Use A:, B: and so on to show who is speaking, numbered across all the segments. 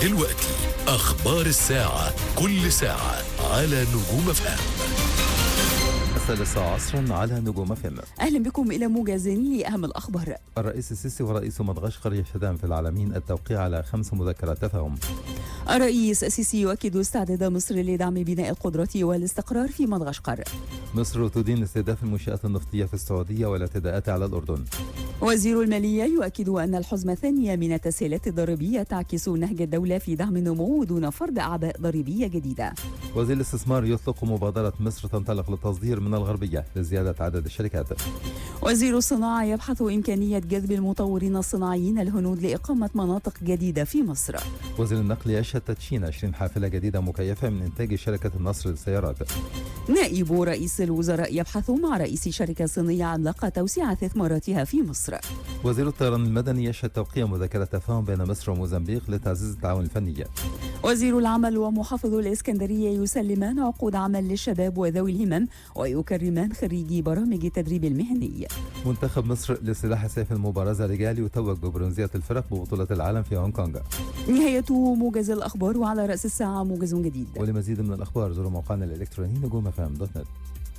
A: دلوقتي أخبار الساعة كل ساعة على نجوم اف ام
B: الثالثة عصرا على نجوم فم
C: أهلا بكم إلى موجز لأهم الأخبار
B: الرئيس السيسي ورئيس مدغشقر يشهدان في العالمين التوقيع على خمس مذكرات تفاهم
C: الرئيس السيسي يؤكد استعداد مصر لدعم بناء القدرة والاستقرار في مدغشقر
B: مصر تدين استهداف المنشآت النفطية في السعودية والاعتداءات على الأردن
C: وزير المالية يؤكد أن الحزمة الثانية من التسهيلات الضريبية تعكس نهج الدولة في دعم النمو دون فرض أعباء ضريبية جديدة
B: وزير الاستثمار يطلق مبادرة مصر تنطلق للتصدير من الغربية لزيادة عدد الشركات
C: وزير الصناعة يبحث إمكانية جذب المطورين الصناعيين الهنود لإقامة مناطق جديدة في مصر
B: وزير النقل يشهد تدشين 20 حافلة جديدة مكيفة من إنتاج شركة النصر للسيارات
C: نائب رئيس الوزراء يبحث مع رئيس شركة صينية عملاقة توسيع استثماراتها في مصر
B: وزير الطيران المدني يشهد توقيع مذكرة تفاهم بين مصر وموزمبيق لتعزيز التعاون الفني
C: وزير العمل ومحافظ الإسكندرية يسلمان عقود عمل للشباب وذوي الهمم ويكرمان خريجي برامج التدريب المهني
B: منتخب مصر لسلاح سيف المبارزة رجال يتوج ببرونزية الفرق ببطولة العالم في هونغ كونغ
C: نهاية موجز الأخبار وعلى رأس الساعة موجز جديد
B: ولمزيد من الأخبار زوروا موقعنا الإلكتروني نجوم فام دوت نت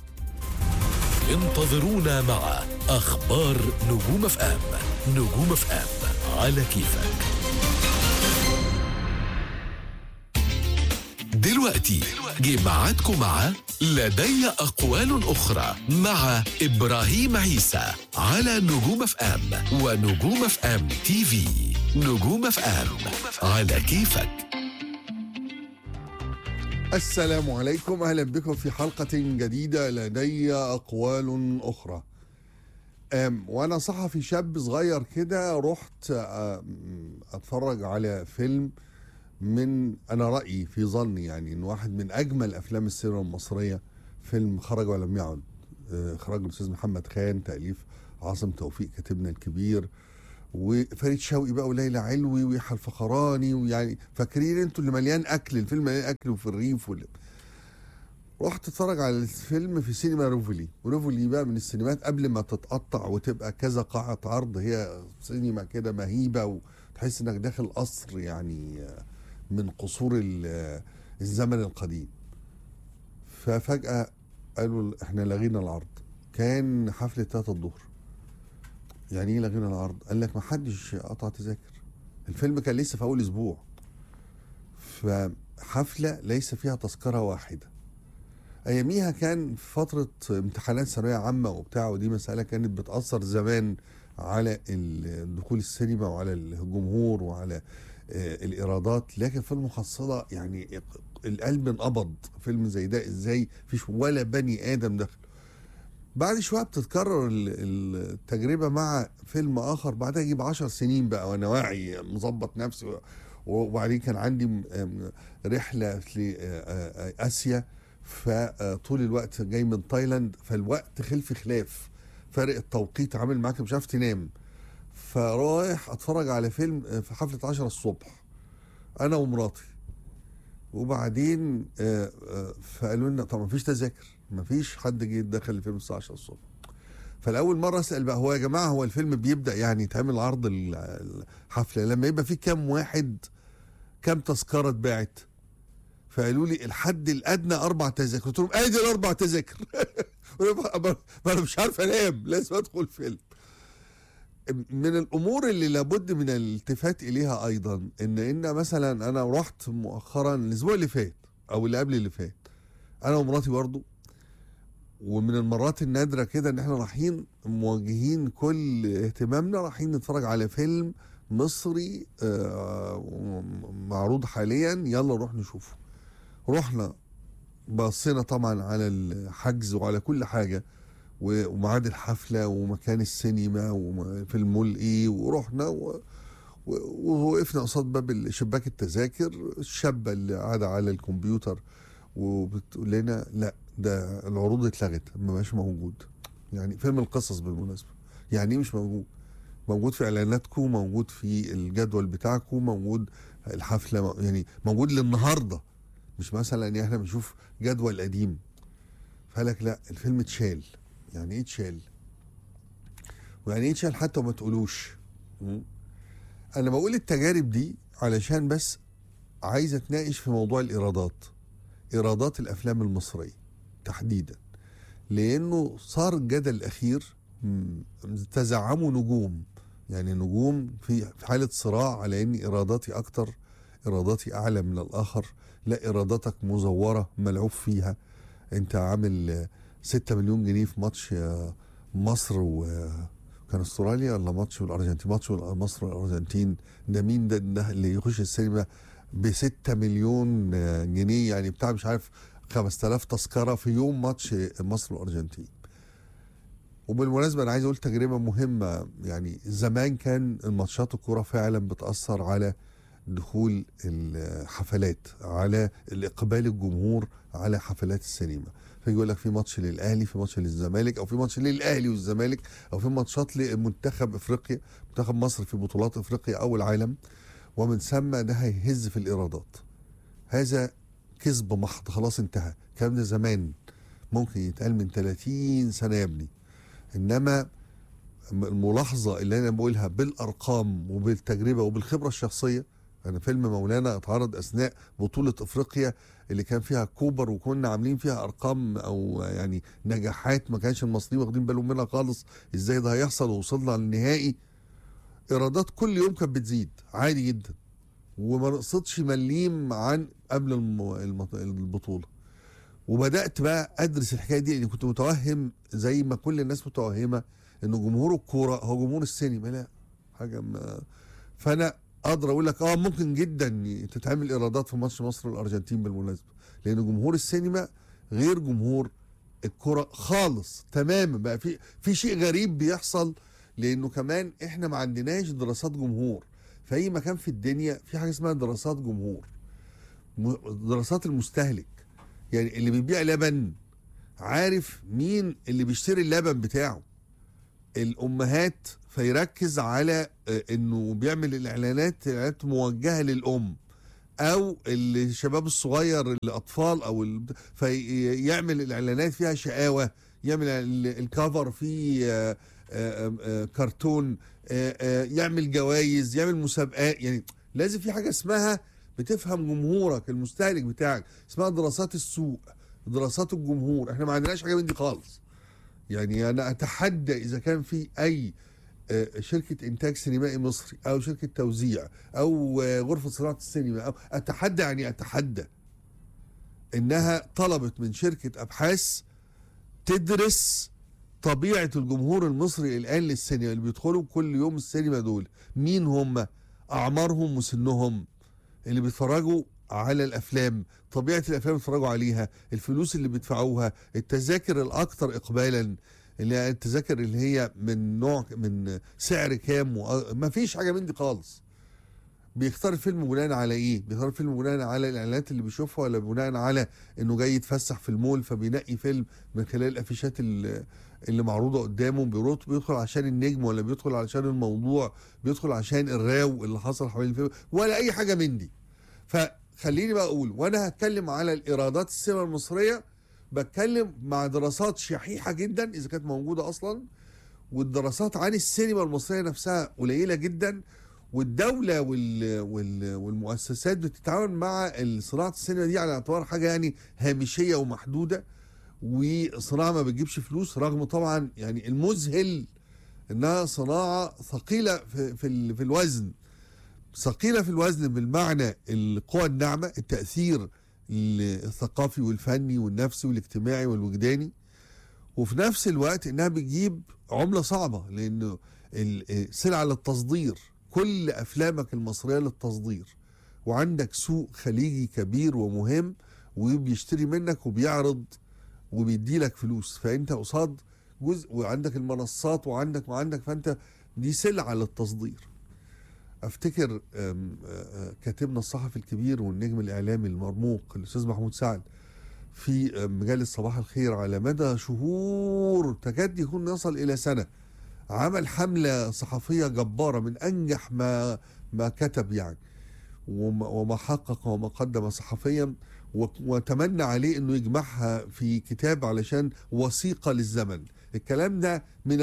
A: انتظرونا مع أخبار نجوم اف ام نجوم اف ام على كيفك دلوقتي جه ميعادكم مع لدي أقوال أخرى مع إبراهيم عيسى على نجوم اف ام ونجوم اف ام تي في نجوم اف ام على كيفك
D: السلام عليكم اهلا بكم في حلقه جديده لدي اقوال اخرى أم، وانا صحفي شاب صغير كده رحت أم، اتفرج على فيلم من انا رايي في ظني يعني ان واحد من اجمل افلام السينما المصريه فيلم خرج ولم يعد آه، اخراج الاستاذ محمد خان تاليف عاصم توفيق كاتبنا الكبير وفريد شوقي بقى وليلى علوي ويحيى الفخراني ويعني فاكرين انتوا اللي مليان اكل الفيلم مليان اكل وفي الريف وال... رحت اتفرج على الفيلم في سينما روفلي وروفلي بقى من السينمات قبل ما تتقطع وتبقى كذا قاعة عرض هي سينما كده مهيبة وتحس انك داخل قصر يعني من قصور ال- الزمن القديم ففجأة قالوا احنا لغينا العرض كان حفلة 3 الظهر يعني ايه لغينا العرض قال لك ما حدش قطع تذاكر الفيلم كان لسه في اول اسبوع فحفلة ليس فيها تذكرة واحدة اياميها كان فترة امتحانات ثانوية عامة وبتاع ودي مسألة كانت بتأثر زمان على ال- دخول السينما وعلى الجمهور وعلى آه، الإيرادات لكن في المحصلة يعني القلب انقبض فيلم زي ده ازاي فيش ولا بني آدم دخل بعد شوية بتتكرر ال- التجربة مع فيلم آخر بعدها يجيب عشر سنين بقى وأنا واعي مظبط نفسي و- وبعدين كان عندي م- م- رحلة لآسيا فطول الوقت جاي من تايلاند فالوقت خلف خلاف فرق التوقيت عامل معاك مش عارف تنام فرايح اتفرج على فيلم في حفلة عشرة الصبح انا ومراتي وبعدين آه، آه، فقالوا لنا طب ما فيش تذاكر ما فيش حد جه دخل الفيلم الساعة 10 الصبح فالاول مره اسال بقى هو يا جماعه هو الفيلم بيبدا يعني يتعمل عرض ال- الحفله لما يبقى في كام واحد كام تذكره اتباعت فقالوا لي الحد الادنى اربع تذاكر قلت لهم ادي الاربع تذاكر ما انا مش عارف انام لازم ادخل فيلم من الامور اللي لابد من الالتفات اليها ايضا ان ان مثلا انا رحت مؤخرا الاسبوع اللي فات او اللي قبل اللي فات انا ومراتي برضو ومن المرات النادرة كده ان احنا رايحين موجهين كل اهتمامنا رايحين نتفرج على فيلم مصري آه، معروض حاليا يلا نروح نشوفه رحنا بصينا طبعا على الحجز وعلى كل حاجة و- وميعاد الحفلة ومكان السينما وفي المول ايه ورحنا و... و- ووقفنا قصاد باب شباك التذاكر الشابة اللي قاعدة على الكمبيوتر وبتقول لنا لا ده العروض اتلغت ما بقاش موجود يعني فيلم القصص بالمناسبة يعني ايه مش موجود موجود في اعلاناتكم موجود في الجدول بتاعكم موجود الحفلة يعني موجود للنهاردة مش مثلا يعني احنا بنشوف جدول قديم فقالك لا الفيلم اتشال يعني ايه اتشال ويعني ايه اتشال حتى وما تقولوش م? انا بقول التجارب دي علشان بس عايز اتناقش في موضوع الايرادات ايرادات الافلام المصريه تحديدا لانه صار الجدل الاخير م، تزعموا نجوم يعني نجوم في في حاله صراع على ان ايراداتي اكتر ايراداتي اعلى من الاخر لا ايراداتك مزوره ملعوب فيها انت عامل آه، 6 مليون جنيه في ماتش آه، مصر وكان استراليا ولا ماتش والارجنتين ماتش مصر والارجنتين ده مين ده, ده اللي يخش السينما ب 6 مليون آه، جنيه يعني بتاع مش عارف 5000 تذكره في يوم ماتش مصر والارجنتين وبالمناسبه انا عايز اقول تجربه مهمه يعني زمان كان الماتشات الكوره فعلا بتاثر على دخول الحفلات على الاقبال الجمهور على حفلات السينما فيجي يقول لك في ماتش للاهلي في ماتش للزمالك او في ماتش للاهلي والزمالك او في ماتشات لمنتخب افريقيا منتخب مصر في بطولات افريقيا او العالم ومن ثم ده هيهز في الايرادات هذا كذب محض خلاص انتهى الكلام ده زمان ممكن يتقال من 30 سنه يا ابني انما الملاحظه اللي انا بقولها بالارقام وبالتجربه وبالخبره الشخصيه انا فيلم مولانا اتعرض اثناء بطوله افريقيا اللي كان فيها كوبر وكنا عاملين فيها ارقام او يعني نجاحات ما كانش المصريين واخدين بالهم منها خالص ازاي ده هيحصل ووصلنا للنهائي ايرادات كل يوم كانت بتزيد عادي جدا وما نقصتش مليم عن قبل الم- الم- البطوله وبدات بقى ادرس الحكايه دي لاني كنت متوهم زي ما كل الناس متوهمه ان جمهور الكوره هو جمهور السينما لا حاجه ما فانا اقدر اقول لك اه ممكن جدا تتعمل ايرادات في ماتش مصر والارجنتين بالمناسبه لان جمهور السينما غير جمهور الكره خالص تماما بقى في في شيء غريب بيحصل لانه كمان احنا ما عندناش دراسات جمهور في اي مكان في الدنيا في حاجه اسمها دراسات جمهور م- دراسات المستهلك يعني اللي بيبيع لبن عارف مين اللي بيشتري اللبن بتاعه الامهات فيركز على آه، انه بيعمل الاعلانات اعلانات موجهه للام او الشباب الصغير الاطفال او ال... فيعمل الاعلانات فيها شقاوه يعمل ال- الكفر فيه آه، آه، آه، كرتون آه، آه، يعمل جوائز يعمل مسابقات يعني لازم في حاجه اسمها بتفهم جمهورك المستهلك بتاعك اسمها دراسات السوق دراسات الجمهور احنا ما عندناش حاجه من دي خالص يعني انا اتحدى اذا كان في اي آه، شركه انتاج سينمائي مصري او شركه توزيع او آه، غرفه صناعه السينما او اتحدى يعني اتحدى انها طلبت من شركه ابحاث تدرس طبيعه الجمهور المصري الان للسينما اللي بيدخلوا كل يوم السينما دول مين هم اعمارهم وسنهم اللي بيتفرجوا على الافلام طبيعه الافلام اللي بيتفرجوا عليها الفلوس اللي بيدفعوها التذاكر الاكثر اقبالا اللي هي التذاكر اللي هي من نوع من سعر كام ما فيش حاجه من دي خالص بيختار الفيلم بناء على ايه بيختار الفيلم بناء على الاعلانات اللي بيشوفها ولا بناء على انه جاي يتفسح في المول فبينقي فيلم من خلال الافيشات اللي, اللي معروضه قدامه بيروت بيدخل عشان النجم ولا بيدخل عشان الموضوع بيدخل عشان الراو اللي حصل حوالين الفيلم ولا اي حاجه من دي فخليني بقى اقول وانا هتكلم على الايرادات السينما المصريه بتكلم مع دراسات شحيحه جدا اذا كانت موجوده اصلا والدراسات عن السينما المصريه نفسها قليله جدا والدوله وال... وال... والمؤسسات بتتعاون مع صناعه السينما دي على اعتبار حاجه يعني هامشيه ومحدوده وصناعه ما بتجيبش فلوس رغم طبعا يعني المذهل انها صناعه ثقيله في في, ال... في الوزن ثقيله في الوزن بالمعنى القوى الناعمه التاثير الثقافي والفني والنفسي والاجتماعي والوجداني وفي نفس الوقت انها بتجيب عمله صعبه لانه السلعه للتصدير كل افلامك المصريه للتصدير وعندك سوق خليجي كبير ومهم وبيشتري منك وبيعرض وبيدي لك فلوس فانت قصاد جزء وعندك المنصات وعندك وعندك فانت دي سلعه للتصدير افتكر كاتبنا الصحفي الكبير والنجم الاعلامي المرموق الاستاذ محمود سعد في مجله صباح الخير على مدى شهور تكاد يكون يصل الى سنه عمل حمله صحفيه جباره من انجح ما ما كتب يعني وما حقق وما قدم صحفيا وتمنى عليه انه يجمعها في كتاب علشان وثيقه للزمن الكلام ده من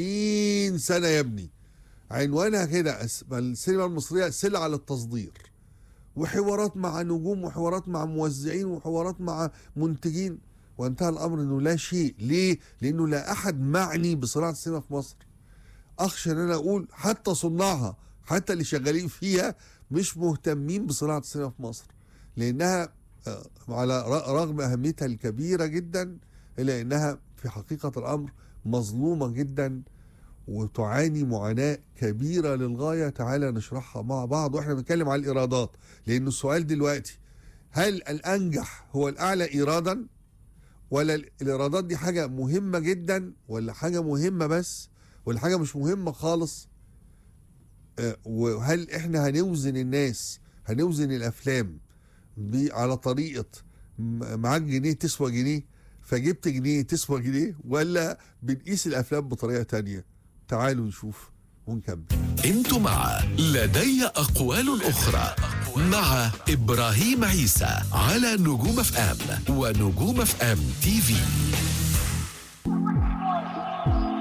D: 40 سنه يا ابني عنوانها كده السينما المصريه سلعه للتصدير وحوارات مع نجوم وحوارات مع موزعين وحوارات مع منتجين وانتهى الامر انه لا شيء ليه لانه لا احد معني بصناعه السينما في مصر اخشى ان انا اقول حتى صناعها حتى اللي شغالين فيها مش مهتمين بصناعه السينما في مصر لانها آه، على ر- رغم اهميتها الكبيره جدا الا انها في حقيقه الامر مظلومه جدا وتعاني معاناه كبيره للغايه تعالى نشرحها مع بعض واحنا بنتكلم على الايرادات لان السؤال دلوقتي هل الانجح هو الاعلى ايرادا ولا ال- الايرادات دي حاجه مهمه جدا ولا حاجه مهمه بس ولا حاجه مش مهمه خالص آه، وهل احنا هنوزن الناس هنوزن الافلام ب- على طريقه م- معاك جنيه تسوى جنيه فجبت جنيه تسوى جنيه ولا بنقيس الافلام بطريقه تانية تعالوا نشوف ونكمل
A: انتم مع لدي أقوال أخرى مع إبراهيم عيسى على نجوم اف ام ونجوم اف ام تي في